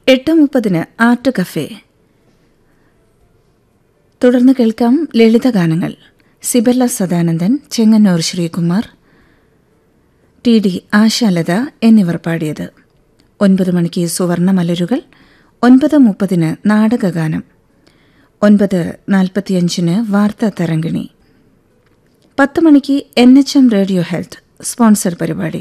എട്ട് മുപ്പതിന് art cafe തുടർന്ന് കേൾക്കാം ലളിതഗാനങ്ങൾ സിബല്ല സദാനന്ദൻ ചെങ്ങന്നൂർ ശ്രീകുമാർ ടി ഡി ആശാലത എന്നിവർ പാടിയത് ഒൻപത് മണിക്ക് സുവർണ മലരുകൾ ഒൻപത് മുപ്പതിന് നാടകഗാനം ഒൻപത് നാൽപ്പത്തിയഞ്ചിന് വാർത്താ തരംഗിണി പത്ത് മണിക്ക് N H M radio health sponsor പരിപാടി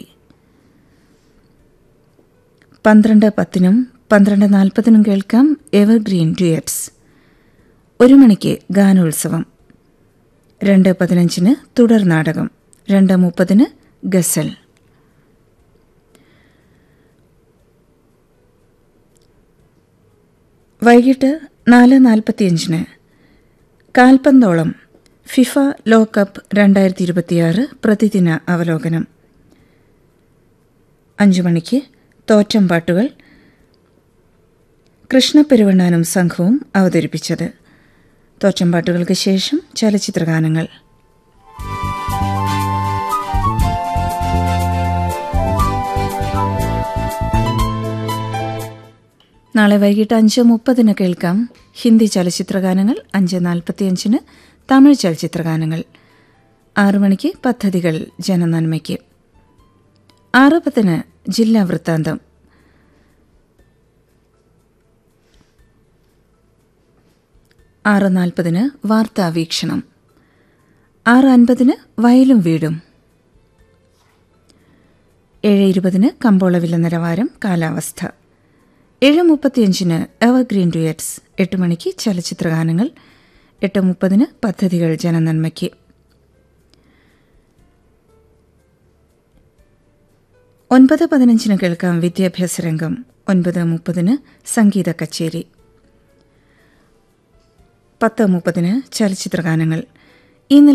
പന്ത്രണ്ട് പത്തിനും പന്ത്രണ്ട് നാൽപ്പതിനും കേൾക്കാം എവർഗ്രീൻ ഡ്യുയറ്റ്സ് ഒരു മണിക്ക് ഗാനോത്സവം രണ്ട് പതിനഞ്ചിന് തുടർ നാടകം രണ്ട് മുപ്പതിന് ഗസൽ വൈകിട്ട് നാല് നാൽപ്പത്തിയഞ്ചിന് കാൽപന്തോളം ഫിഫ ലോകകപ്പ് രണ്ടായിരത്തി ഇരുപത്തിയാറ് പ്രതിദിന അവലോകനം അഞ്ചു മണിക്ക് തോറ്റം പാട്ടുകൾ കൃഷ്ണപ്പെരുവണ്ണാനും സംഘവും അവതരിപ്പിച്ചത് തോറ്റമ്പാട്ടുകൾക്ക് ശേഷം ചലച്ചിത്രഗാനങ്ങൾ നാളെ വൈകിട്ട് അഞ്ച് മുപ്പതിന് കേൾക്കാം ഹിന്ദി ചലച്ചിത്രഗാനങ്ങൾ അഞ്ച് നാൽപ്പത്തിയഞ്ചിന് തമിഴ് ചലച്ചിത്രഗാനങ്ങൾ ആറു മണിക്ക് പദ്ധതികൾ ജനനന്മയ്ക്ക് ആറ് പത്തിന് ജില്ലാ വൃത്താന്തം ആറ് നാൽപ്പതിന് വാർത്താ വീക്ഷണം ആറ് അൻപതിന് വയലും വീടും ഏഴ് ഇരുപതിന് കമ്പോളവില നിലവാരം കാലാവസ്ഥ ഏഴ് മുപ്പത്തിയഞ്ചിന് എവർഗ്രീൻ ഡുയറ്റ്സ് എട്ട് മണിക്ക് ചലച്ചിത്രഗാനങ്ങൾ എട്ട് മുപ്പതിന് പദ്ധതികൾ ജനനന്മയ്ക്ക് ഒൻപത് പതിനഞ്ചിന് കേൾക്കാം വിദ്യാഭ്യാസ രംഗം ഒൻപത് മുപ്പതിന് സംഗീത കച്ചേരി പത്ത് മുപ്പതിന് ചലച്ചിത്രഗാനങ്ങൾ ഈ നില